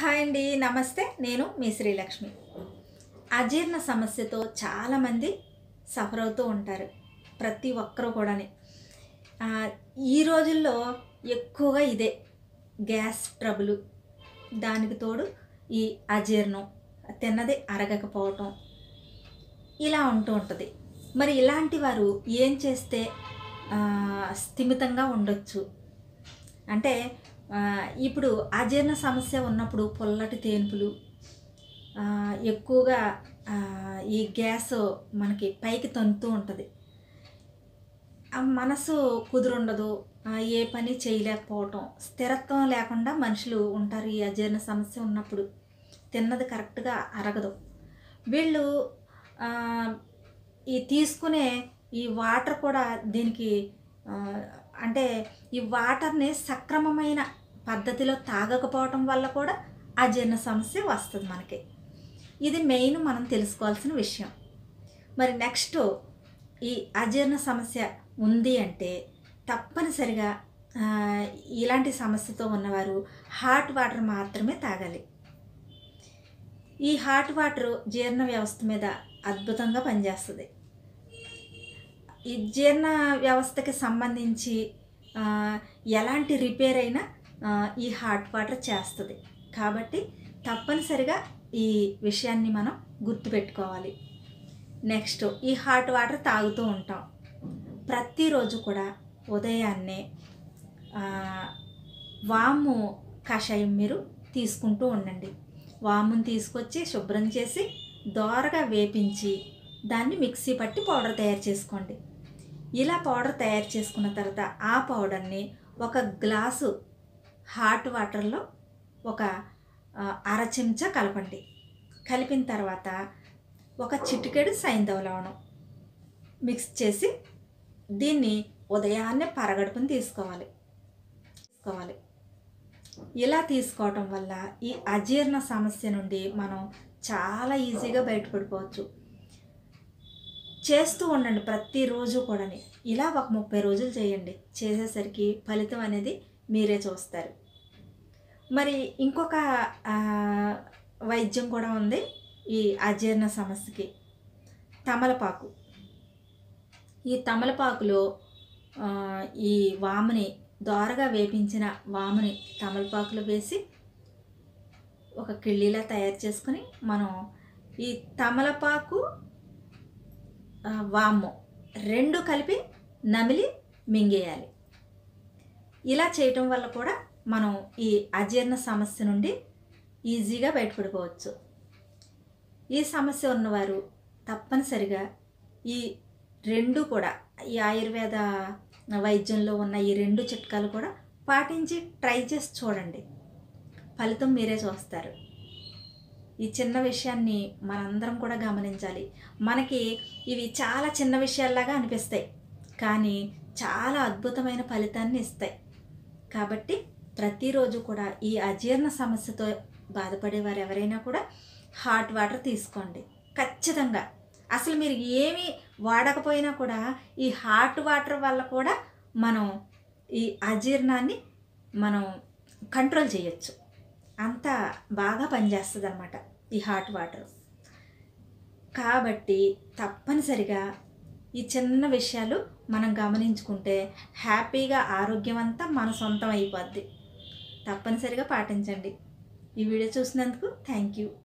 hi అండి నమస్తే నేను మీ శ్రీలక్ష్మి అజీర్ణ సమస్యతో చాలామంది సఫర్ అవుతూ ఉంటారు ప్రతి ఒక్కరూ కూడాని ఆ, ఈ రోజుల్లో ఎక్కువగా ఇదే గ్యాస్ ట్రబుల్ దానికి తోడు ఈ అజీర్ణం తిన్నది అరగకపోవటం ఇలా ఉంటూ ఉంటుంది మరి ఇలాంటి వారు ఏం చేస్తే ఆ, స్థిమితంగా ఉండొచ్చు అంటే ఆ, ఇప్పుడు అజీర్ణ సమస్య ఉన్నప్పుడు పొల్లటి తేన్పులు ఆ, ఎక్కువగా ఆ, ఈ గ్యాస్ మనకి పైకి తంతూ ఉంటుంది ఆ మనసు కుదురుండదు ఆ, ఏ పని చేయలేకపోవటం స్థిరత్వం లేకుండా మనుషులు ఉంటారు ఈ అజీర్ణ సమస్య ఉన్నప్పుడు తిన్నది కరెక్ట్గా అరగదు వీళ్ళు ఆ, ఈ తీసుకునే ఈ వాటర్ కూడా దీనికి ఆ, అంటే ఈ వాటర్ని సక్రమమైన పద్ధతిలో తాగకపోవటం వల్ల కూడా అజీర్ణ సమస్య వస్తుంది మనకి ఇది మెయిన్ మనం తెలుసుకోవాల్సిన విషయం మరి నెక్స్ట్ ఈ అజీర్ణ సమస్య ఉంది అంటే తప్పనిసరిగా ఆ, ఇలాంటి సమస్యతో ఉన్నవారు హాట్ వాటర్ మాత్రమే తాగాలి ఈ హాట్ వాటర్ జీర్ణ వ్యవస్థ మీద అద్భుతంగా పనిచేస్తుంది ఈ జీర్ణ వ్యవస్థకి సంబంధించి ఆ, ఎలాంటి రిపేర్ అయినా ఆ, ఈ హాట్ వాటర్ చేస్తుంది కాబట్టి తప్పనిసరిగా ఈ విషయాన్ని మనం గుర్తుపెట్టుకోవాలి నెక్స్ట్ ఈ హాట్ వాటర్ తాగుతూ ఉంటాం ప్రతిరోజు కూడా ఉదయాన్నే ఆ, వాము కషాయం మీరు తీసుకుంటూ ఉండండి వాముని తీసుకొచ్చి శుభ్రం చేసి దోరగా వేపించి దాన్ని మిక్సీ పట్టి పౌడర్ తయారు చేసుకోండి ఇలా పౌడర్ తయారు చేసుకున్న తర్వాత ఆ పౌడర్ని ఒక గ్లాసు హాట్ వాటర్లో ఒక ఆ, అర చెంచా కలపండి కలిపిన తర్వాత ఒక చిటికెడు సైంధవ లవణం మిక్స్ చేసి దీన్ని ఉదయాన్నే పరగడుపుని తీసుకోవాలి తీసుకోవాలి ఇలా తీసుకోవటం వల్ల ఈ అజీర్ణ సమస్య నుండి మనం చాలా ఈజీగా బయటపడిపోవచ్చు చేస్తూ ఉండండి ప్రతిరోజు కూడాని ఇలా ఒక ముప్పై రోజులు చేయండి చేసేసరికి ఫలితం అనేది మీరే చూస్తారు మరి ఇంకొక ఆ, వైద్యం కూడా ఉంది ఈ అజీర్ణ సమస్యకి తమలపాకు ఈ తమలపాకులో ఆ, ఈ వాముని దోరగా వేపించిన వాముని తమలపాకులో వేసి ఒక కిళ్ళీలా తయారు చేసుకొని మనం ఈ తమలపాకు ఆ, వాము రెండు కలిపి నమిలి మింగేయాలి ఇలా చేయటం వల్ల కూడా మనం ఈ అజీర్ణ సమస్య నుండి ఈజీగా బయటపడిపోవచ్చు ఈ సమస్య ఉన్నవారు తప్పనిసరిగా ఈ రెండు కూడా ఈ ఆయుర్వేద వైద్యంలో ఉన్న ఈ రెండు చిట్కాలు కూడా పాటించి ట్రై చేసి చూడండి ఫలితం మీరే చూస్తారు ఈ చిన్న విషయాన్ని మనందరం కూడా గమనించాలి మనకి ఇవి చాలా చిన్న విషయాల్లాగా అనిపిస్తాయి కానీ చాలా అద్భుతమైన ఫలితాన్ని ఇస్తాయి కాబట్టి ప్రతిరోజు కూడా ఈ అజీర్ణ సమస్యతో బాధపడేవారు ఎవరైనా కూడా హాట్ వాటర్ తీసుకోండి ఖచ్చితంగా అసలు మీరు ఏమీ వాడకపోయినా కూడా ఈ హాట్ వాటర్ వల్ల కూడా మనం ఈ అజీర్ణాన్ని మనం కంట్రోల్ చేయొచ్చు అంత బాగా పనిచేస్తుంది అనమాట ఈ హాట్ వాటర్ కాబట్టి తప్పనిసరిగా ఈ చిన్న విషయాలు మనం గమనించుకుంటే హ్యాపీగా ఆరోగ్యం అంతా మన సొంతం అయిపోద్ది తప్పనిసరిగా పాటించండి ఈ వీడియో చూసినందుకు థ్యాంక్ యూ